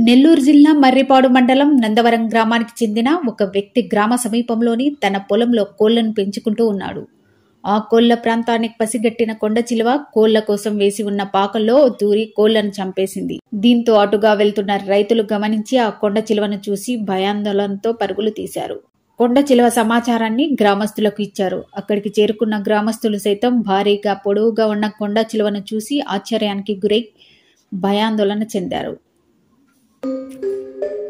నెల్లూరు జిల్లా మర్రిపాడు మండలం నందవరం గ్రామానికి చెందిన ఒక వ్యక్తి గ్రామ సమీపంలోని తన పొలంలో కోళ్లను పెంచుకుంటూ ఉన్నాడు ఆ కోళ్ల ప్రాంతానికి పసిగట్టిన కొండ చిలువ కోళ్ల కోసం వేసి ఉన్న పాకల్లో దూరి కోళ్లను చంపేసింది దీంతో అటుగా వెళ్తున్న రైతులు గమనించి ఆ కొండ చిలువను చూసి భయాందోళనతో పరుగులు తీశారు కొండ చిలువ సమాచారాన్ని గ్రామస్తులకు ఇచ్చారు అక్కడికి చేరుకున్న గ్రామస్తులు సైతం భారీగా పొడవుగా ఉన్న కొండ చిలువను చూసి ఆశ్చర్యానికి గురై భయాందోళన చెందారు